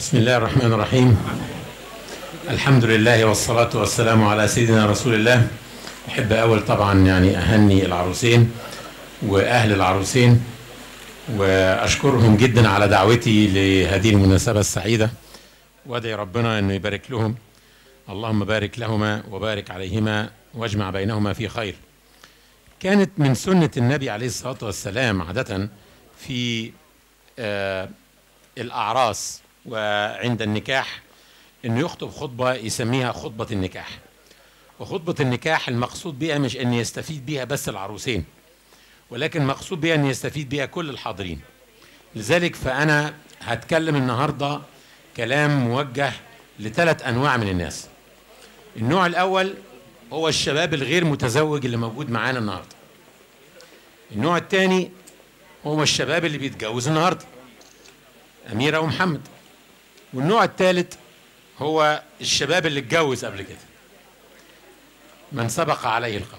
بسم الله الرحمن الرحيم الحمد لله والصلاة والسلام على سيدنا رسول الله أحب أول طبعا يعني أهني العروسين وأهل العروسين وأشكرهم جدا على دعوتي لهذه المناسبة السعيدة وأدعي ربنا أنه يبارك لهم اللهم بارك لهما وبارك عليهما واجمع بينهما في خير كانت من سنة النبي عليه الصلاة والسلام عادة في آه الأعراس وعند النكاح انه يخطب خطبه يسميها خطبه النكاح وخطبه النكاح المقصود بها مش ان يستفيد بها بس العروسين ولكن مقصود بها ان يستفيد بها كل الحاضرين لذلك فانا هتكلم النهارده كلام موجه لثلاث انواع من الناس النوع الاول هو الشباب الغير متزوج اللي موجود معانا النهارده النوع الثاني هو الشباب اللي بيتجوز النهارده اميره ومحمد والنوع الثالث هو الشباب اللي اتجوز قبل كده من سبق عليه القول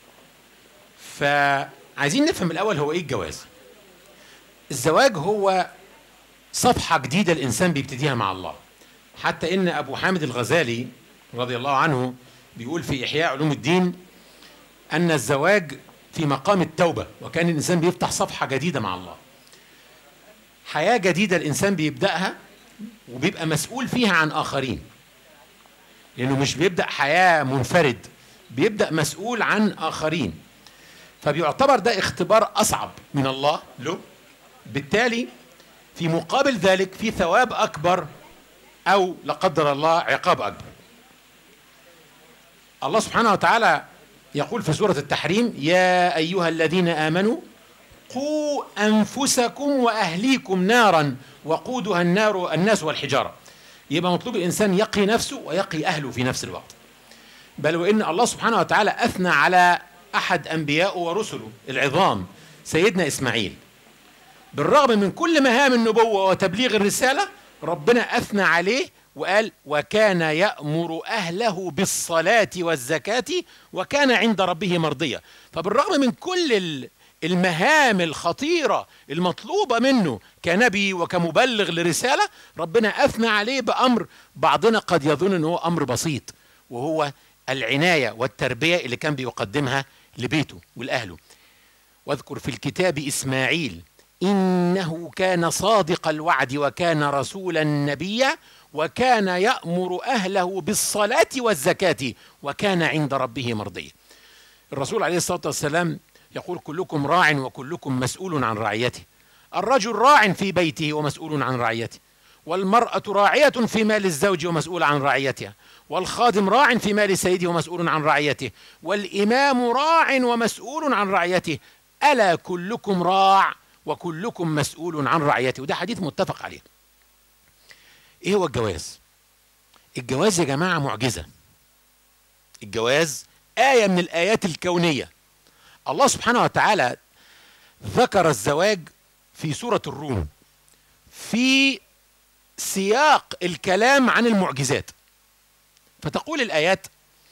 فعايزين نفهم الاول هو ايه الجواز الزواج هو صفحه جديده الانسان بيبتديها مع الله حتى ان ابو حامد الغزالي رضي الله عنه بيقول في احياء علوم الدين ان الزواج في مقام التوبه وكان الانسان بيفتح صفحه جديده مع الله حياه جديده الانسان بيبداها وبيبقى مسؤول فيها عن اخرين لانه مش بيبدا حياه منفرد بيبدا مسؤول عن اخرين فبيعتبر ده اختبار اصعب من الله له بالتالي في مقابل ذلك في ثواب اكبر او لا قدر الله عقاب اكبر الله سبحانه وتعالى يقول في سوره التحريم يا ايها الذين امنوا قوا انفسكم واهليكم نارا وقودها النار الناس والحجاره يبقى مطلوب الانسان يقي نفسه ويقي اهله في نفس الوقت بل وان الله سبحانه وتعالى اثنى على احد انبيائه ورسله العظام سيدنا اسماعيل بالرغم من كل مهام النبوه وتبليغ الرساله ربنا اثنى عليه وقال وكان يامر اهله بالصلاه والزكاه وكان عند ربه مرضيا فبالرغم من كل المهام الخطيرة المطلوبة منه كنبي وكمبلغ لرسالة ربنا أثنى عليه بأمر بعضنا قد يظن أنه أمر بسيط وهو العناية والتربية اللي كان بيقدمها لبيته ولأهله واذكر في الكتاب إسماعيل إنه كان صادق الوعد وكان رسولا نبيا وكان يأمر أهله بالصلاة والزكاة وكان عند ربه مرضيا الرسول عليه الصلاة والسلام يقول كلكم راع وكلكم مسؤول عن رعيته الرجل راع في بيته ومسؤول عن رعيته والمرأة راعية في مال الزوج ومسؤول عن رعيتها والخادم راع في مال سيده ومسؤول عن رعيته والإمام راع ومسؤول عن رعيته ألا كلكم راع وكلكم مسؤول عن رعيته وده حديث متفق عليه ايه هو الجواز الجواز يا جماعة معجزة الجواز آية من الآيات الكونية الله سبحانه وتعالى ذكر الزواج في سورة الروم في سياق الكلام عن المعجزات فتقول الآيات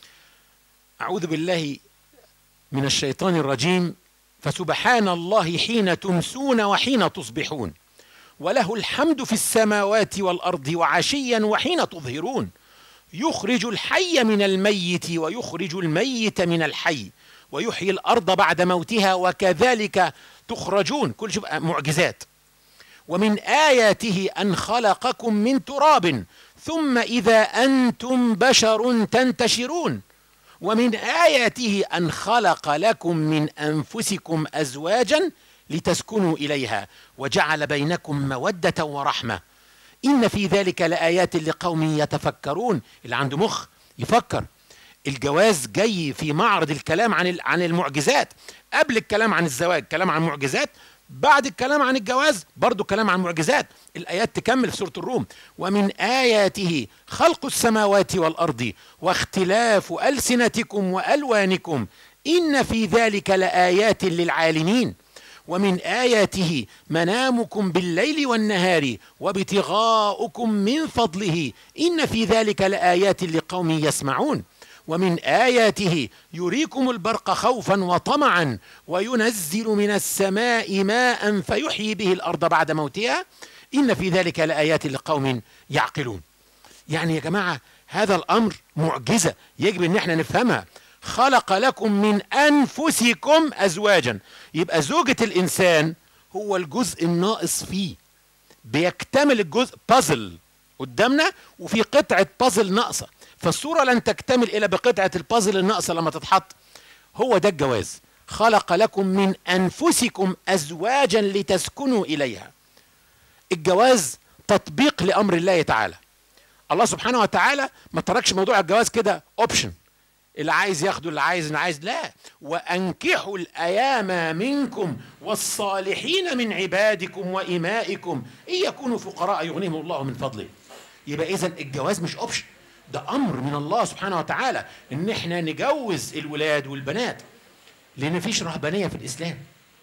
أعوذ بالله من الشيطان الرجيم فسبحان الله حين تمسون وحين تصبحون وله الحمد في السماوات والأرض وعشيا وحين تظهرون يخرج الحي من الميت ويخرج الميت من الحي ويحيي الارض بعد موتها وكذلك تخرجون كل شوف معجزات ومن اياته ان خلقكم من تراب ثم اذا انتم بشر تنتشرون ومن اياته ان خلق لكم من انفسكم ازواجا لتسكنوا اليها وجعل بينكم موده ورحمه ان في ذلك لايات لقوم يتفكرون اللي عنده مخ يفكر الجواز جاي في معرض الكلام عن عن المعجزات قبل الكلام عن الزواج كلام عن معجزات بعد الكلام عن الجواز برضو كلام عن معجزات الآيات تكمل في سورة الروم ومن آياته خلق السماوات والأرض واختلاف ألسنتكم وألوانكم إن في ذلك لآيات للعالمين ومن آياته منامكم بالليل والنهار وابتغاؤكم من فضله إن في ذلك لآيات لقوم يسمعون ومن آياته يريكم البرق خوفا وطمعا وينزل من السماء ماء فيحيي به الأرض بعد موتها إن في ذلك لآيات لقوم يعقلون يعني يا جماعة هذا الأمر معجزة يجب أن احنا نفهمها خلق لكم من أنفسكم أزواجا يبقى زوجة الإنسان هو الجزء الناقص فيه بيكتمل الجزء بازل قدامنا وفي قطعة بازل ناقصة فالصورة لن تكتمل إلا بقطعة البازل الناقصة لما تتحط هو ده الجواز خلق لكم من أنفسكم أزواجا لتسكنوا إليها الجواز تطبيق لأمر الله تعالى الله سبحانه وتعالى ما تركش موضوع الجواز كده اوبشن اللي عايز ياخده اللي عايز اللي عايز لا وانكحوا الايام منكم والصالحين من عبادكم وامائكم ان يكونوا فقراء يغنيهم الله من فضله يبقى اذا الجواز مش اوبشن ده امر من الله سبحانه وتعالى ان احنا نجوز الولاد والبنات لان مفيش رهبانيه في الاسلام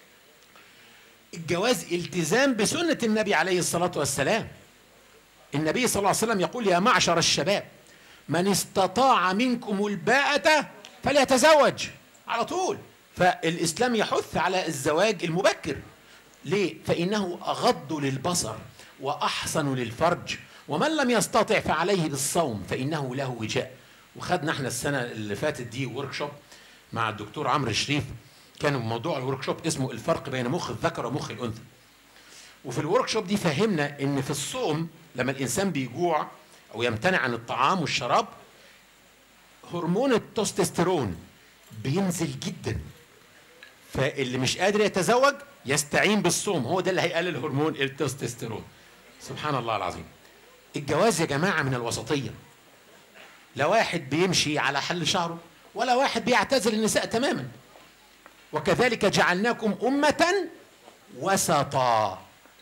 الجواز التزام بسنه النبي عليه الصلاه والسلام النبي صلى الله عليه وسلم يقول يا معشر الشباب من استطاع منكم الباءة فليتزوج على طول فالإسلام يحث على الزواج المبكر ليه؟ فإنه أغض للبصر وأحسن للفرج ومن لم يستطع فعليه بالصوم فإنه له وجاء وخدنا احنا السنة اللي فاتت دي ورك شوب مع الدكتور عمرو الشريف كان موضوع الورك شوب اسمه الفرق بين مخ الذكر ومخ الأنثى وفي الورك شوب دي فهمنا ان في الصوم لما الانسان بيجوع او يمتنع عن الطعام والشراب هرمون التستوستيرون بينزل جدا فاللي مش قادر يتزوج يستعين بالصوم هو ده اللي هيقلل هرمون التستوستيرون سبحان الله العظيم الجواز يا جماعه من الوسطيه لا واحد بيمشي على حل شعره ولا واحد بيعتزل النساء تماما وكذلك جعلناكم امه وسطا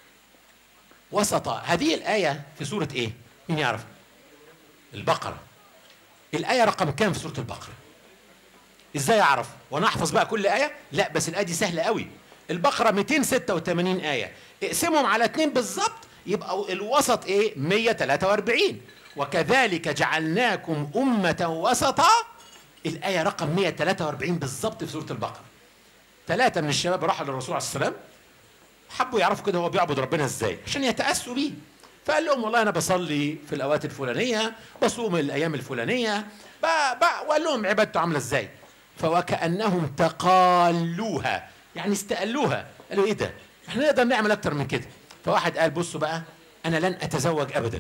وسطا هذه الآية في سورة إيه؟ مين يعرف؟ البقرة الآية رقم كام في سورة البقرة؟ إزاي أعرف؟ وأنا أحفظ بقى كل آية؟ لا بس الآية دي سهلة قوي البقرة 286 آية اقسمهم على اتنين بالظبط يبقى الوسط إيه؟ 143 وكذلك جعلناكم أمة وسطا الآية رقم 143 بالظبط في سورة البقرة ثلاثة من الشباب راحوا للرسول عليه السلام حبوا يعرفوا كده هو بيعبد ربنا ازاي عشان يتأسوا بيه فقال لهم والله انا بصلي في الاوقات الفلانيه بصوم الايام الفلانيه ب... ب... وقال لهم عبادته عامله ازاي فوكانهم تقالوها يعني استقلوها قالوا ايه ده احنا نقدر نعمل اكتر من كده فواحد قال بصوا بقى انا لن اتزوج ابدا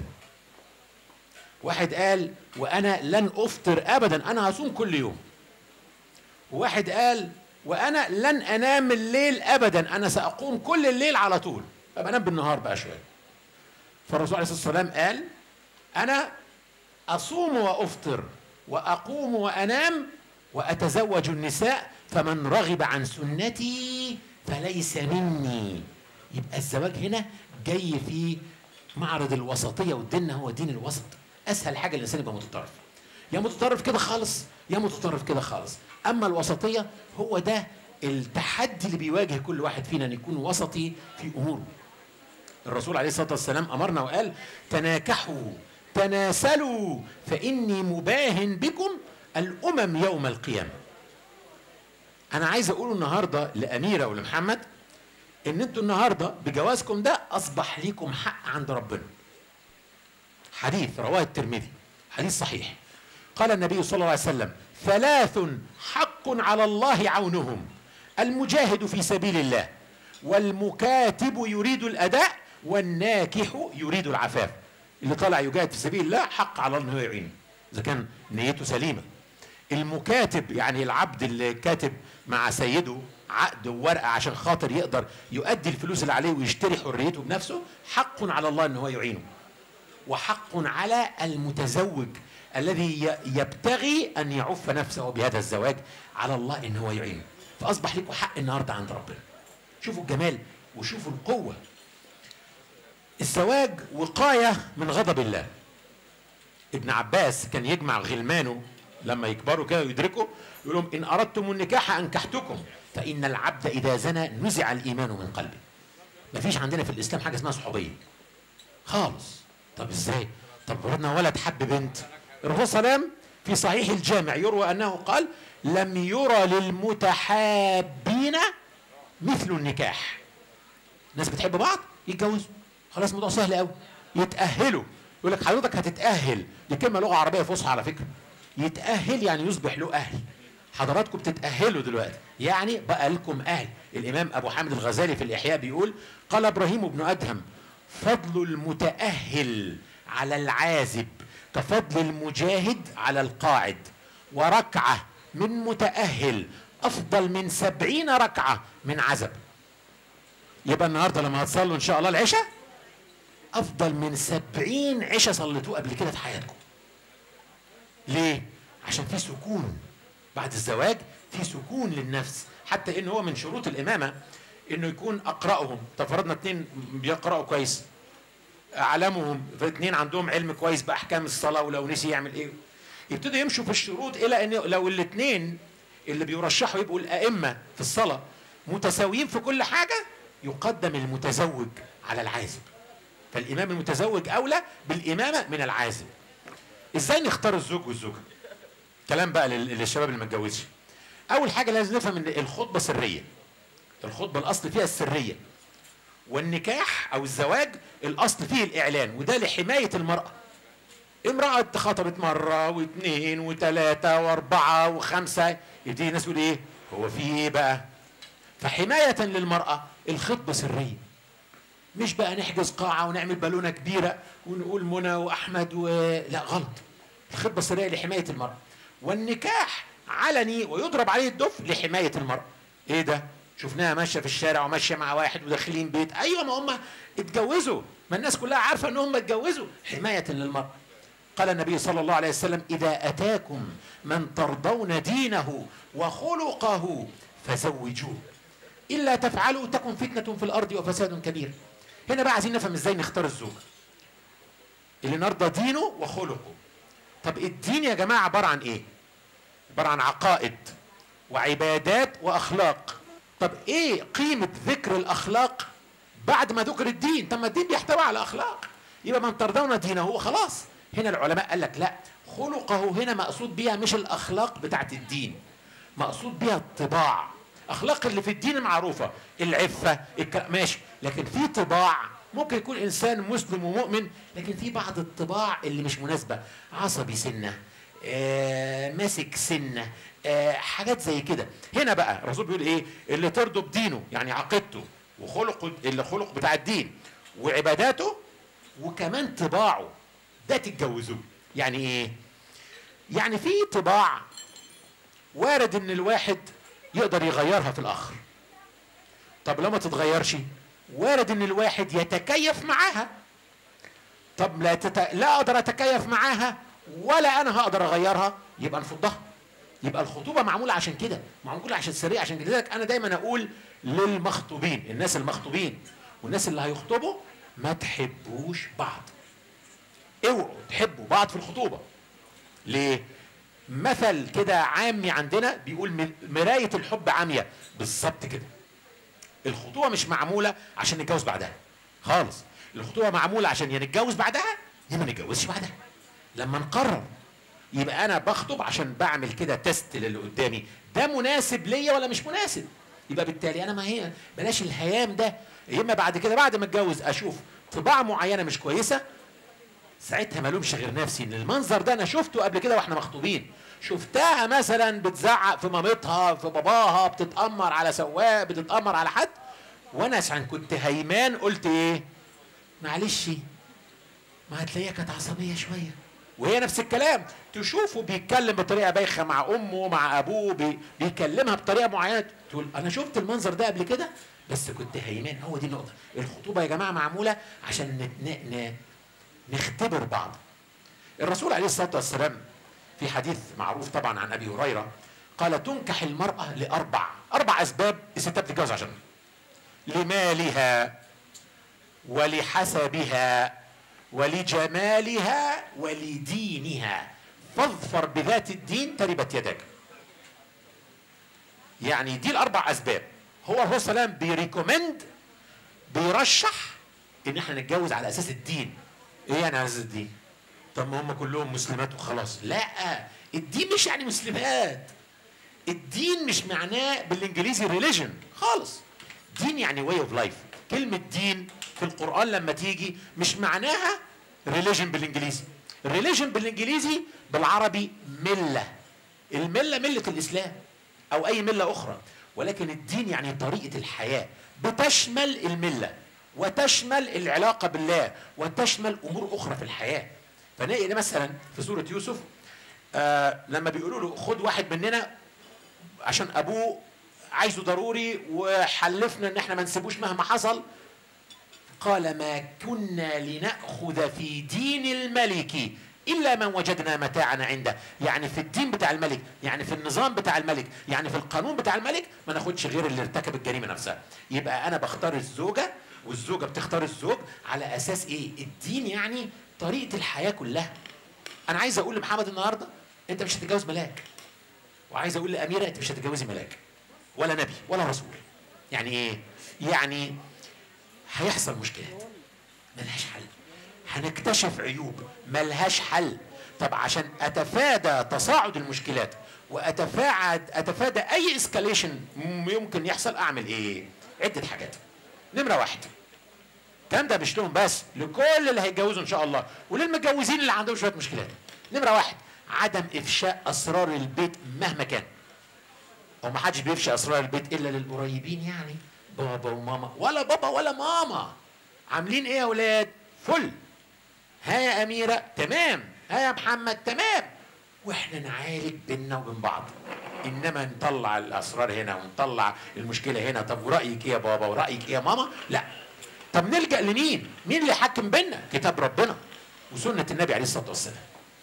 واحد قال وانا لن افطر ابدا انا هصوم كل يوم وواحد قال وانا لن انام الليل ابدا انا ساقوم كل الليل على طول ابقى انام بالنهار بقى شويه فالرسول عليه الصلاه والسلام قال انا اصوم وافطر واقوم وانام واتزوج النساء فمن رغب عن سنتي فليس مني يبقى الزواج هنا جاي في معرض الوسطيه والدين هو دين الوسط اسهل حاجه الانسان يبقى متطرف يا متطرف كده خالص يا متطرف كده خالص اما الوسطيه هو ده التحدي اللي بيواجه كل واحد فينا ان يكون وسطي في اموره الرسول عليه الصلاه والسلام امرنا وقال تناكحوا تناسلوا فاني مباهن بكم الامم يوم القيامه انا عايز اقول النهارده لاميره ولمحمد ان انتوا النهارده بجوازكم ده اصبح ليكم حق عند ربنا حديث رواه الترمذي حديث صحيح قال النبي صلى الله عليه وسلم ثلاث حق على الله عونهم المجاهد في سبيل الله والمكاتب يريد الاداء والناكح يريد العفاف اللي طالع يجاهد في سبيل الله حق على الله انه يعينه اذا كان نيته سليمه المكاتب يعني العبد اللي كاتب مع سيده عقد وورقه عشان خاطر يقدر يؤدي الفلوس اللي عليه ويشتري حريته بنفسه حق على الله ان هو يعينه وحق على المتزوج الذي يبتغي ان يعف نفسه بهذا الزواج على الله ان هو يعينه فاصبح لكم حق النهارده عند ربنا شوفوا الجمال وشوفوا القوه الزواج وقايه من غضب الله ابن عباس كان يجمع غلمانه لما يكبروا كده ويدركوا يقول لهم ان اردتم النكاح انكحتكم فان العبد اذا زنى نزع الايمان من قلبه مفيش عندنا في الاسلام حاجه اسمها صحوبيه خالص طب ازاي طب ولدنا ولد حب بنت الرسول صلى الله عليه وسلم في صحيح الجامع يروى انه قال لم يرى للمتحابين مثل النكاح ناس بتحب بعض يتجوزوا خلاص الموضوع سهل قوي يتاهلوا يقول لك حضرتك هتتاهل دي كلمه لغه عربيه فصحى على فكره يتاهل يعني يصبح له اهل حضراتكم بتتاهلوا دلوقتي يعني بقى لكم اهل الامام ابو حامد الغزالي في الاحياء بيقول قال ابراهيم بن ادهم فضل المتاهل على العازب كفضل المجاهد على القاعد وركعه من متاهل افضل من سبعين ركعه من عزب يبقى النهارده لما هتصلوا ان شاء الله العشاء افضل من سبعين عشاء صليتوه قبل كده في حياتكم ليه عشان في سكون بعد الزواج في سكون للنفس حتى ان هو من شروط الامامه انه يكون اقراهم طب فرضنا اتنين بيقراوا كويس اعلمهم فاتنين عندهم علم كويس باحكام الصلاه ولو نسي يعمل ايه يبتدوا يمشوا في الشروط الى ان لو الاثنين اللي بيرشحوا يبقوا الائمه في الصلاه متساويين في كل حاجه يقدم المتزوج على العازب فالامام المتزوج اولى بالامامه من العازب ازاي نختار الزوج والزوجه كلام بقى لل- للشباب اللي ما اتجوزش اول حاجه لازم نفهم ان الخطبه سريه الخطبه الاصل فيها السريه والنكاح او الزواج الاصل فيه الاعلان وده لحمايه المراه امرأة خطبت مرة واثنين وثلاثة واربعة وخمسة يبتدي الناس يقول ايه؟ هو في ايه بقى؟ فحماية للمرأة الخطبة سرية مش بقى نحجز قاعة ونعمل بالونة كبيرة ونقول منى وأحمد و... لا غلط الخطبة السرية لحماية المرأة والنكاح علني ويضرب عليه الدف لحماية المرأة ايه ده؟ شفناها ماشية في الشارع وماشية مع واحد وداخلين بيت ايوه ما هم اتجوزوا ما الناس كلها عارفة ان هم اتجوزوا حماية للمرأة قال النبي صلى الله عليه وسلم إذا أتاكم من ترضون دينه وخلقه فزوجوه إلا تفعلوا تكن فتنة في الأرض وفساد كبير هنا بقى عايزين نفهم إزاي نختار الزوج اللي نرضى دينه وخلقه طب الدين يا جماعة عبارة عن إيه عبارة عن عقائد وعبادات وأخلاق طب إيه قيمة ذكر الأخلاق بعد ما ذكر الدين طب ما الدين بيحتوي على أخلاق يبقى من ترضون دينه خلاص هنا العلماء قال لك لا خلقه هنا مقصود بيها مش الاخلاق بتاعت الدين مقصود بيها الطباع اخلاق اللي في الدين معروفه العفه الك... ماشي لكن في طباع ممكن يكون انسان مسلم ومؤمن لكن في بعض الطباع اللي مش مناسبه عصبي سنه آه ماسك سنه آه حاجات زي كده هنا بقى الرسول بيقول ايه اللي ترضوا بدينه يعني عقيدته وخلقه اللي خلق بتاع الدين وعباداته وكمان طباعه ده تتجوزوه يعني ايه يعني في طباع وارد ان الواحد يقدر يغيرها في الاخر طب لو ما تتغيرش وارد ان الواحد يتكيف معاها طب لا تت... لا اقدر اتكيف معاها ولا انا هقدر اغيرها يبقى نفضها يبقى الخطوبه معموله عشان كده معموله عشان سريه عشان كده لذلك انا دايما اقول للمخطوبين الناس المخطوبين والناس اللي هيخطبوا ما تحبوش بعض اوعوا تحبوا بعض في الخطوبه ليه مثل كده عامي عندنا بيقول م- مرايه الحب عاميه بالظبط كده الخطوبه مش معموله عشان نتجوز بعدها خالص الخطوبه معموله عشان يا نتجوز بعدها يا ما نتجوزش بعدها لما نقرر يبقى انا بخطب عشان بعمل كده تيست للي قدامي ده مناسب ليا ولا مش مناسب يبقى بالتالي انا ما هي بلاش الهيام ده يا اما بعد كده بعد ما اتجوز اشوف طباع معينه مش كويسه ساعتها ما لومش غير نفسي ان المنظر ده انا شفته قبل كده واحنا مخطوبين شفتها مثلا بتزعق في مامتها في باباها بتتامر على سواق بتتامر على حد وانا عشان كنت هيمان قلت ايه معلش ما هتلاقيها كانت عصبيه شويه وهي نفس الكلام تشوفه بيتكلم بطريقه بايخه مع امه مع ابوه بي بيكلمها بطريقه معينه تقول انا شفت المنظر ده قبل كده بس كنت هيمان هو دي النقطه الخطوبه يا جماعه معموله عشان ن... ن... ن... نختبر بعض الرسول عليه الصلاه والسلام في حديث معروف طبعا عن ابي هريره قال تنكح المراه لاربع اربع اسباب الستات بتتجوز عشانها لمالها ولحسبها ولجمالها ولدينها فاظفر بذات الدين تربت يدك يعني دي الاربع اسباب هو الرسول صلى الله عليه وسلم بيريكومند بيرشح ان احنا نتجوز على اساس الدين ايه يعني على اساس الدين طب ما هم كلهم مسلمات وخلاص لا الدين مش يعني مسلمات الدين مش معناه بالانجليزي ريليجن خالص دين يعني واي اوف لايف كلمه دين في القرآن لما تيجي مش معناها ريليجن بالانجليزي الريليجن بالانجليزي بالعربي ملة الملة ملة الإسلام أو أي ملة أخرى ولكن الدين يعني طريقة الحياة بتشمل الملة وتشمل العلاقة بالله وتشمل أمور أخرى في الحياة فنلاقي مثلا في سورة يوسف آه لما بيقولوا له خد واحد مننا عشان أبوه عايزه ضروري وحلفنا ان احنا ما نسيبوش مهما حصل قال ما كنا لنأخذ في دين الملك إلا من وجدنا متاعنا عنده يعني في الدين بتاع الملك يعني في النظام بتاع الملك يعني في القانون بتاع الملك ما ناخدش غير اللي ارتكب الجريمة نفسها يبقى أنا بختار الزوجة والزوجة بتختار الزوج على أساس إيه الدين يعني طريقة الحياة كلها أنا عايز أقول لمحمد النهاردة أنت مش هتتجوز ملاك وعايز أقول لأميرة أنت مش هتتجوزي ملاك ولا نبي ولا رسول يعني ايه يعني هيحصل مشكلات ملهاش حل هنكتشف عيوب ملهاش حل طب عشان اتفادى تصاعد المشكلات واتفاعد اتفادى اي اسكاليشن يمكن يحصل اعمل ايه عده حاجات نمره واحد الكلام ده مش لهم بس لكل اللي هيتجوزوا ان شاء الله وللمتجوزين اللي عندهم شويه مشكلات نمره واحد عدم افشاء اسرار البيت مهما كان هو ما حدش بيفشي اسرار البيت الا للقريبين يعني بابا وماما ولا بابا ولا ماما عاملين ايه يا ولاد فل ها يا اميره تمام ها يا محمد تمام واحنا نعالج بينا وبين بعض انما نطلع الاسرار هنا ونطلع المشكله هنا طب ورايك ايه يا بابا ورايك ايه يا ماما لا طب نلجا لمين مين اللي يحكم بينا كتاب ربنا وسنه النبي عليه الصلاه والسلام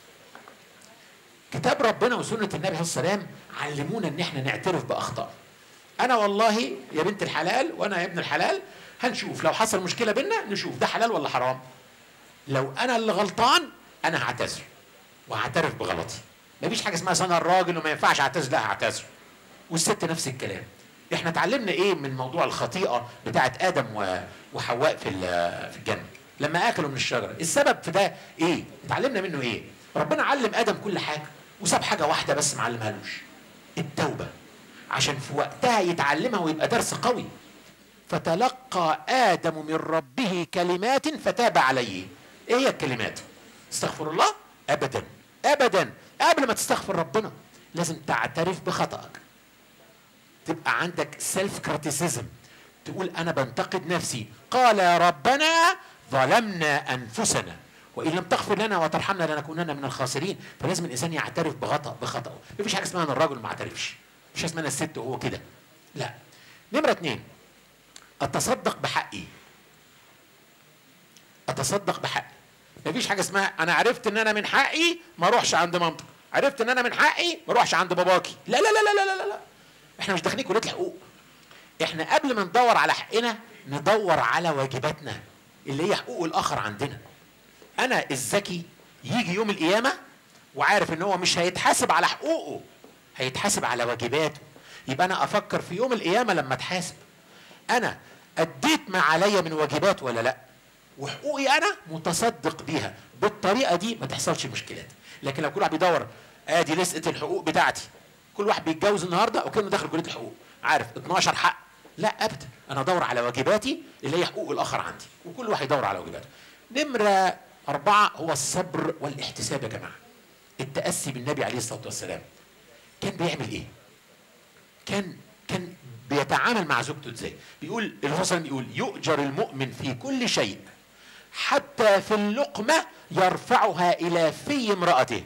كتاب ربنا وسنة النبي عليه الصلاة والسلام علمونا ان احنا نعترف باخطاء انا والله يا بنت الحلال وانا يا ابن الحلال هنشوف لو حصل مشكلة بينا نشوف ده حلال ولا حرام لو انا اللي غلطان انا هعتذر وهعترف بغلطي مفيش حاجة اسمها انا الراجل وما ينفعش اعتذر لا هعتذر والست نفس الكلام احنا اتعلمنا ايه من موضوع الخطيئة بتاعت ادم وحواء في في الجنة لما اكلوا من الشجرة السبب في ده ايه اتعلمنا منه ايه ربنا علم ادم كل حاجة وساب حاجة واحدة بس ما علمهالوش التوبة عشان في وقتها يتعلمها ويبقى درس قوي فتلقى آدم من ربه كلمات فتاب عليه ايه هي الكلمات استغفر الله ابدا ابدا قبل ما تستغفر ربنا لازم تعترف بخطأك تبقى عندك سيلف كريتيسيزم تقول انا بنتقد نفسي قال يا ربنا ظلمنا انفسنا وان لم تغفر لنا وترحمنا لنكونن من الخاسرين فلازم الانسان يعترف بخطأ بخطأه مفيش حاجه اسمها ان الراجل ما اعترفش مفيش حاجه اسمها الست وهو كده لا نمره اتنين اتصدق بحقي اتصدق بحقي مفيش حاجه اسمها انا عرفت ان انا من حقي ما اروحش عند مامتك عرفت ان انا من حقي ما اروحش عند باباكي لا لا لا لا لا لا لا احنا مش داخلين كليه الحقوق احنا قبل ما ندور على حقنا ندور على واجباتنا اللي هي حقوق الاخر عندنا انا الذكي يجي يوم القيامه وعارف ان هو مش هيتحاسب على حقوقه هيتحاسب على واجباته يبقى انا افكر في يوم القيامه لما اتحاسب انا اديت ما عليا من واجبات ولا لا وحقوقي انا متصدق بيها بالطريقه دي ما تحصلش مشكلات لكن لو كل واحد بيدور ادي لسته الحقوق بتاعتي كل واحد بيتجوز النهارده وكانه داخل كليه الحقوق عارف 12 حق لا ابدا انا ادور على واجباتي اللي هي حقوق الاخر عندي وكل واحد يدور على واجباته نمره أربعة هو الصبر والاحتساب يا جماعة التأسي بالنبي عليه الصلاة والسلام كان بيعمل إيه؟ كان كان بيتعامل مع زوجته ازاي؟ بيقول الرسول صلى يقول يؤجر المؤمن في كل شيء حتى في اللقمة يرفعها إلى في امرأته.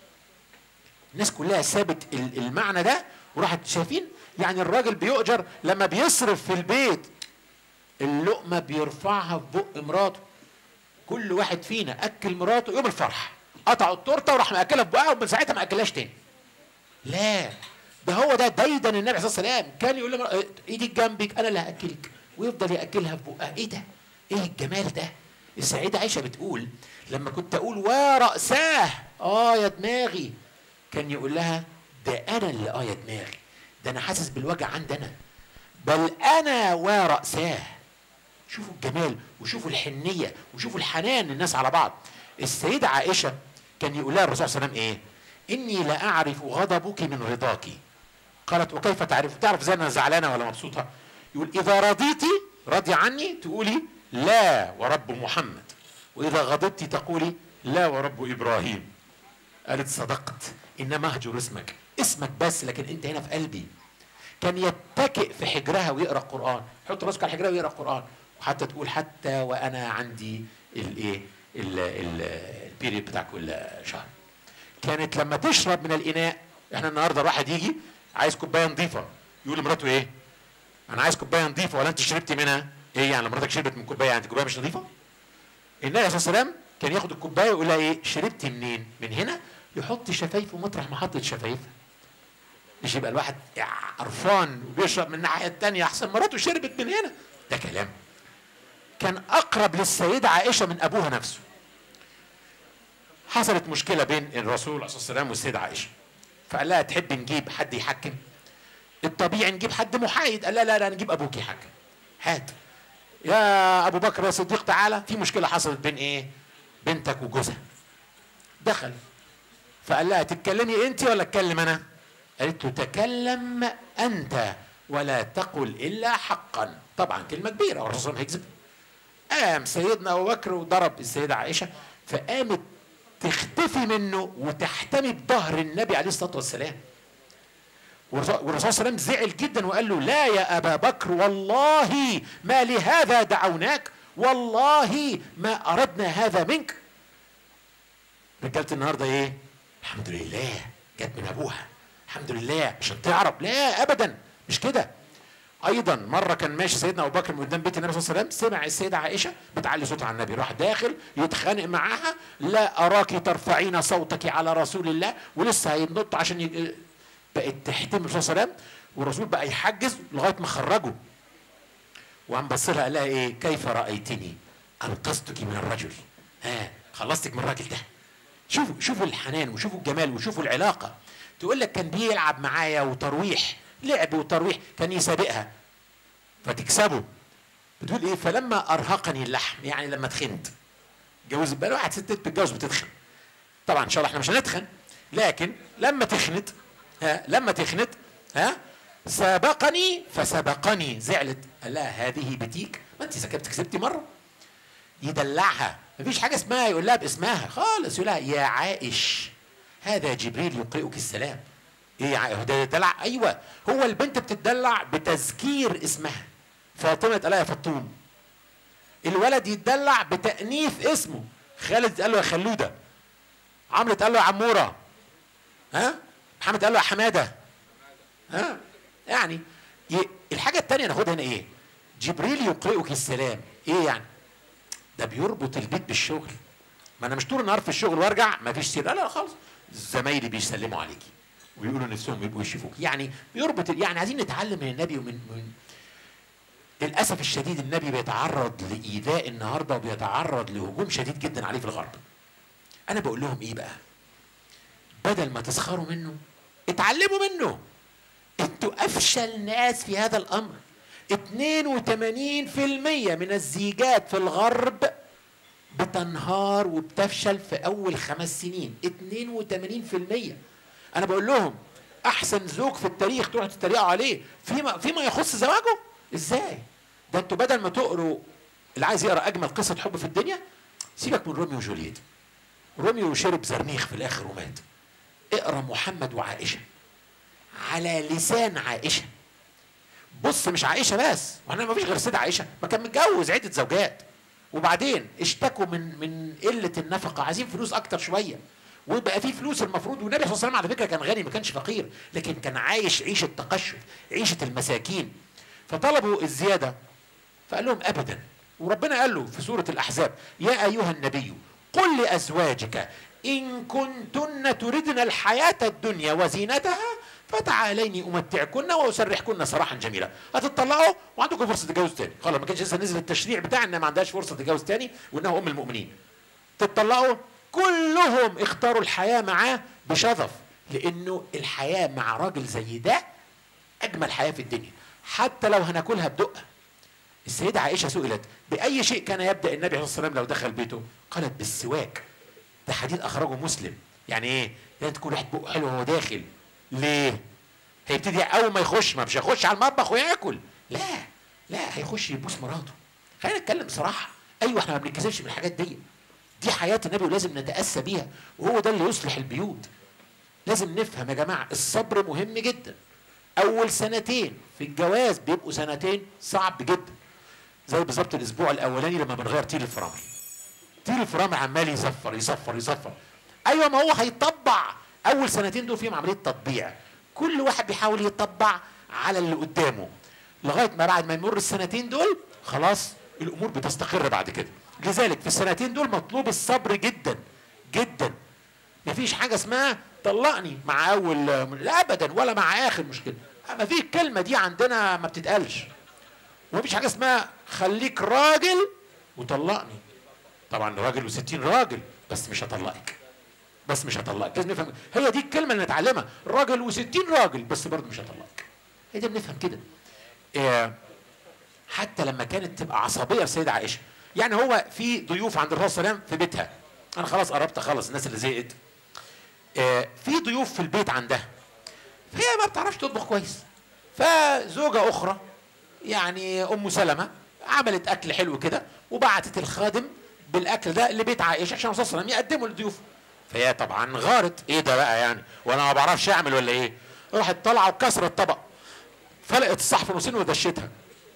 الناس كلها سابت المعنى ده وراحت شايفين يعني الراجل بيؤجر لما بيصرف في البيت اللقمة بيرفعها في بق مراته كل واحد فينا اكل مراته يوم الفرح قطعوا التورته وراح ماكلها في بقها ومن ساعتها ما اكلهاش تاني لا ده هو ده ديدن النبي صلى الله عليه وسلم كان يقول له ايدك جنبك انا اللي هاكلك ويفضل ياكلها في بقها ايه ده ايه الجمال ده السيدة عائشة بتقول لما كنت أقول ورأساه آه يا دماغي كان يقول لها ده أنا اللي آه يا دماغي ده أنا حاسس بالوجع عندنا بل أنا ورأساه شوفوا الجمال وشوفوا الحنيه وشوفوا الحنان الناس على بعض السيده عائشه كان يقول لها الرسول صلى الله عليه وسلم ايه اني لاعرف غضبك من رضاك قالت وكيف تعرف تعرف زي انا زعلانه ولا مبسوطه يقول اذا رضيتي راضي عني تقولي لا ورب محمد واذا غضبت تقولي لا ورب ابراهيم قالت صدقت انما اهجر اسمك اسمك بس لكن انت هنا في قلبي كان يتكئ في حجرها ويقرا قران يحط راسك على حجرها ويقرا قران وحتى تقول حتى وانا عندي الايه البيريد بتاع كل شهر كانت لما تشرب من الاناء احنا النهارده الواحد يجي عايز كوبايه نظيفه يقول لمراته ايه انا عايز كوبايه نظيفه ولا انت شربتي منها ايه يعني مراتك شربت من كوبايه يعني الكوبايه مش نظيفه النبي عليه الصلاه والسلام كان ياخد الكوبايه ويقول لها ايه شربتي منين من هنا يحط شفايفه مطرح ما حطت شفايفها مش يبقى الواحد قرفان وبيشرب من الناحيه الثانيه احسن مراته شربت من هنا ده كلام كان اقرب للسيده عائشه من ابوها نفسه حصلت مشكله بين الرسول عليه الصلاه والسلام والسيده عائشه فقال لها تحب نجيب حد يحكم الطبيعي نجيب حد محايد قال لا لا لا نجيب ابوك يحكم هات يا ابو بكر يا صديق تعالى في مشكله حصلت بين ايه بنتك وجوزها دخل فقال لها تتكلمي انت ولا اتكلم انا قالت له تكلم انت ولا تقل الا حقا طبعا كلمه كبيره والرسول هيكذب قام سيدنا ابو بكر وضرب السيده عائشه فقامت تختفي منه وتحتمي بظهر النبي عليه الصلاه والسلام والرسول صلى الله عليه وسلم زعل جدا وقال له لا يا ابا بكر والله ما لهذا دعوناك والله ما اردنا هذا منك رجاله النهارده ايه الحمد لله جت من ابوها الحمد لله عشان تعرف لا ابدا مش كده ايضا مره كان ماشي سيدنا ابو بكر من قدام بيت النبي صلى الله عليه وسلم سمع السيده عائشه بتعلي صوتها على النبي راح داخل يتخانق معاها لا اراك ترفعين صوتك على رسول الله ولسه هينط عشان ي... بقت تحتم الرسول صلى الله عليه وسلم والرسول بقى يحجز لغايه ما خرجه وقام بص لها قال لها ايه كيف رايتني انقذتك من الرجل ها خلصتك من الراجل ده شوفوا شوفوا الحنان وشوفوا الجمال وشوفوا العلاقه تقول لك كان بيلعب معايا وترويح لعب وترويح كان يسابقها فتكسبه بتقول ايه فلما ارهقني اللحم يعني لما تخنت جوز بقى واحد ست بتتجوز بتتخن طبعا ان شاء الله احنا مش هنتخن لكن لما تخنت ها لما تخنت ها سابقني فسبقني زعلت قال لها هذه بتيك ما انت سكبت كسبتي مره يدلعها مفيش حاجه اسمها يقول لها باسمها خالص يقول لها يا عائش هذا جبريل يقرئك السلام ايه هو ده دلع ايوه هو البنت بتدلع بتذكير اسمها فاطمه قال لها يا فطوم الولد يتدلع بتانيث اسمه خالد قال له يا خلوده عمرو قال له يا عموره ها محمد قال له يا حماده ها يعني الحاجه الثانيه ناخدها هنا ايه جبريل يقرئك السلام ايه يعني ده بيربط البيت بالشغل ما انا مش طول النهار في الشغل وارجع ما فيش سير لا لا خالص زمايلي بيسلموا عليكي ويقولوا نفسهم يبقوا يشوفوك يعني بيربط يعني عايزين نتعلم من النبي ومن من للاسف الشديد النبي بيتعرض لايذاء النهارده وبيتعرض لهجوم شديد جدا عليه في الغرب انا بقول لهم ايه بقى بدل ما تسخروا منه اتعلموا منه انتوا افشل ناس في هذا الامر 82% من الزيجات في الغرب بتنهار وبتفشل في اول خمس سنين 82% انا بقول لهم احسن زوج في التاريخ تروحوا تتريقوا عليه فيما فيما يخص زواجه ازاي ده انتوا بدل ما تقروا اللي عايز يقرا اجمل قصه حب في الدنيا سيبك من روميو وجولييت روميو شرب زرنيخ في الاخر ومات اقرا محمد وعائشه على لسان عائشه بص مش عائشه بس وانا ما فيش غير سيدة عائشه ما كان متجوز عده زوجات وبعدين اشتكوا من من قله النفقه عايزين فلوس اكتر شويه ويبقى في فلوس المفروض والنبي صلى الله عليه وسلم على فكره كان غني ما كانش فقير لكن كان عايش عيشه تقشف عيشه المساكين فطلبوا الزياده فقال لهم ابدا وربنا قال له في سوره الاحزاب يا ايها النبي قل لازواجك ان كنتن تردن الحياه الدنيا وزينتها فتعاليني امتعكن واسرحكن سراحا جميلا هتطلعوا وعندكم فرصه تتجوزوا تاني خلاص ما كانش لسه نزل التشريع بتاع ان ما عندهاش فرصه تتجوز تاني وانها ام المؤمنين تطلعوا كلهم اختاروا الحياه معاه بشغف لانه الحياه مع راجل زي ده اجمل حياه في الدنيا حتى لو هناكلها بدقه السيدة عائشة سئلت بأي شيء كان يبدأ النبي عليه الصلاة والسلام لو دخل بيته؟ قالت بالسواك ده حديث أخرجه مسلم يعني إيه؟ يعني تكون ريحة بقه حلوة وهو داخل ليه؟ هيبتدي أول ما يخش ما مش هيخش على المطبخ وياكل لا لا هيخش يبوس مراته خلينا نتكلم بصراحه ايوه احنا ما بنتكسفش من الحاجات دي دي حياه النبي ولازم نتاسى بيها وهو ده اللي يصلح البيوت لازم نفهم يا جماعه الصبر مهم جدا اول سنتين في الجواز بيبقوا سنتين صعب جدا زي بالظبط الاسبوع الاولاني لما بنغير تيل الفرامل تيل الفرامل عمال يصفر يصفر يصفر ايوه ما هو هيطبع اول سنتين دول فيهم عمليه تطبيع كل واحد بيحاول يطبع على اللي قدامه لغايه ما بعد ما يمر السنتين دول خلاص الامور بتستقر بعد كده لذلك في السنتين دول مطلوب الصبر جدا جدا مفيش حاجه اسمها طلقني مع اول لا ابدا ولا مع اخر مشكله ما في الكلمه دي عندنا ما بتتقالش ومفيش حاجه اسمها خليك راجل وطلقني طبعا راجل وستين راجل بس مش هطلقك بس مش هطلقك لازم نفهم هي دي الكلمه اللي نتعلمها راجل وستين راجل بس برضه مش هطلقك هي دي بنفهم كده إيه حتى لما كانت تبقى عصبيه السيده عائشه يعني هو في ضيوف عند الرسول صلى الله عليه وسلم في بيتها انا خلاص قربت اخلص الناس اللي زهقت إيه في ضيوف في البيت عندها فهي ما بتعرفش تطبخ كويس فزوجة أخرى يعني أم سلمة عملت أكل حلو كده وبعتت الخادم بالأكل ده لبيت عائشة عشان الرسول صلى الله عليه وسلم يقدمه للضيوف فهي طبعا غارت إيه ده بقى يعني وأنا ما بعرفش أعمل ولا إيه راحت طالعة وكسرت الطبق فلقت الصحف نصين ودشتها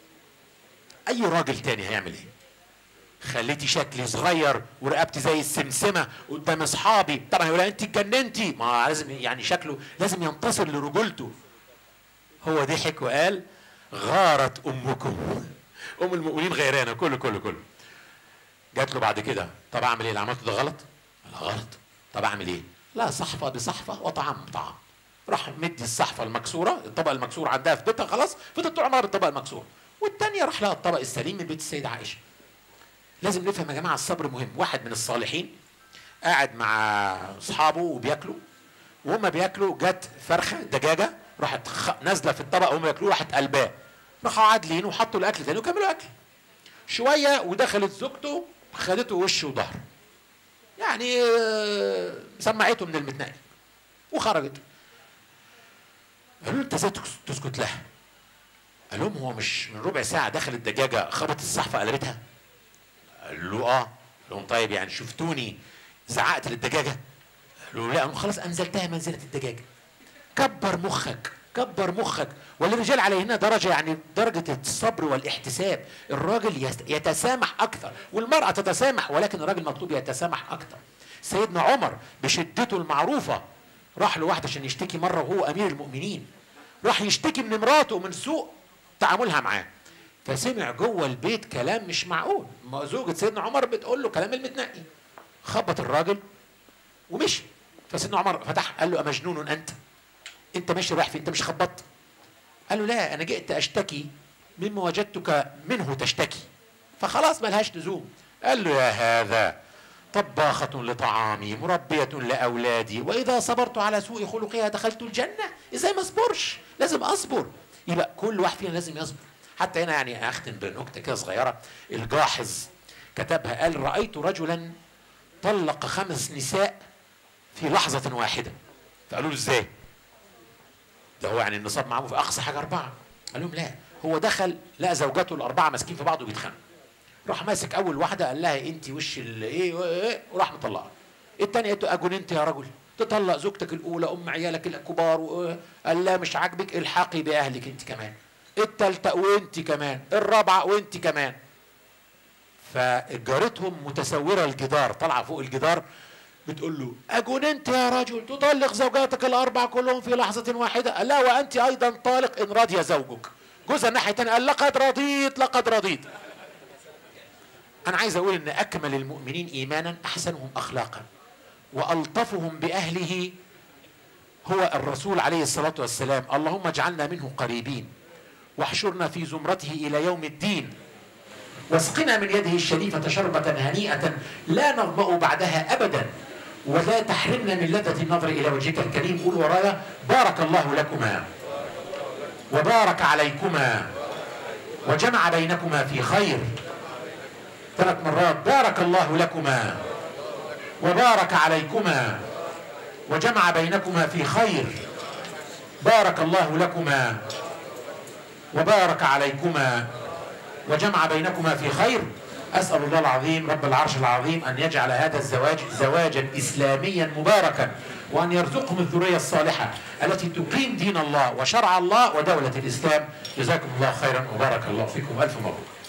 أي راجل تاني هيعمل إيه خليتي شكلي صغير ورقبتي زي السمسمه قدام اصحابي طبعا يقول انت اتجننتي ما لازم يعني شكله لازم ينتصر لرجولته هو ضحك وقال غارت امكم ام المؤمنين غيرانه كله كله كله جات له بعد كده طب اعمل ايه اللي عملته ده غلط لا غلط طب اعمل ايه لا صحفه بصحفه وطعام بطعام راح مدي الصحفه المكسوره الطبق المكسور عندها في بيتها خلاص فضلت طول عمرها بالطبق المكسور والتانية راح لها الطبق السليم من بيت السيدة عائشة لازم نفهم يا جماعة الصبر مهم واحد من الصالحين قاعد مع أصحابه وبياكلوا وهم بياكلوا جت فرخة دجاجة راحت خ... نازلة في الطبق وهم ياكلوه راحت قلباه راحوا عادلين وحطوا الأكل تاني وكملوا أكل شوية ودخلت زوجته خدته وش وظهر يعني آه، سمعته من المتنقل وخرجت قالوا له انت ازاي تس- تسكت لها؟ قال لهم هو مش من ربع ساعة دخلت دجاجة خبطت الصحفة قلبتها؟ قال له اه قال لهم طيب يعني شفتوني زعقت للدجاجة؟ قالوا لا قالوا خلاص انزلتها منزلة الدجاجة كبر مخك كبر مخك وللرجال عليهن درجة يعني درجة الصبر والاحتساب الراجل يست- يتسامح أكثر والمرأة تتسامح ولكن الراجل مطلوب يتسامح أكثر سيدنا عمر بشدته المعروفة راح لواحد عشان يشتكي مرة وهو أمير المؤمنين راح يشتكي من مراته من سوء تعاملها معاه فسمع جوه البيت كلام مش معقول ما زوجة سيدنا عمر بتقول له كلام المتنقي خبط الراجل ومشي فسيدنا عمر فتح قال له أمجنون أنت انت ماشي رايح فين انت مش خبطت قال له لا انا جئت اشتكي مما وجدتك منه تشتكي فخلاص ملهاش لزوم قال له يا هذا طباخة لطعامي مربية لأولادي وإذا صبرت على سوء خلقها دخلت الجنة إزاي ما أصبرش لازم أصبر يبقى كل واحد فينا لازم يصبر حتى هنا يعني أختم بنكتة كده صغيرة الجاحظ كتبها قال رأيت رجلا طلق خمس نساء في لحظة واحدة فقالوا له إزاي ده هو يعني النصاب معاه في اقصى حاجه اربعه قال لهم لا هو دخل لقى زوجاته الاربعه ماسكين في بعض وبيتخانقوا راح ماسك اول واحده قال لها انت وش ال- ايه وايه وراح مطلقها الثانيه قالت له اجن انت يا رجل تطلق زوجتك الاولى ام عيالك الكبار و- قال لا مش عاجبك الحقي باهلك انت كمان الثالثه وانت كمان الرابعه وانت كمان فجارتهم متسوره الجدار طالعه فوق الجدار بتقول له أجن أنت يا رجل تطلق زوجاتك الأربع كلهم في لحظة واحدة قال لا وأنت أيضا طالق إن رضي زوجك جوزها الناحية التانية قال لقد رضيت لقد رضيت أنا عايز أقول إن أكمل المؤمنين إيمانا أحسنهم أخلاقا وألطفهم بأهله هو الرسول عليه الصلاة والسلام اللهم اجعلنا منه قريبين واحشرنا في زمرته إلى يوم الدين واسقنا من يده الشريفة شربة هنيئة لا نظمأ بعدها أبدا ولا تحرمنا من لذة النظر إلى وجهك الكريم قول ورايا بارك الله لكما وبارك عليكما وجمع بينكما في خير ثلاث مرات بارك الله لكما وبارك عليكما وجمع بينكما في خير بارك الله لكما وبارك عليكما وجمع بينكما في خير أسأل الله العظيم رب العرش العظيم أن يجعل هذا الزواج زواجا إسلاميا مباركا وأن يرزقهم الذرية الصالحة التي تقيم دين الله وشرع الله ودولة الإسلام جزاكم الله خيرا وبارك الله فيكم ألف مبروك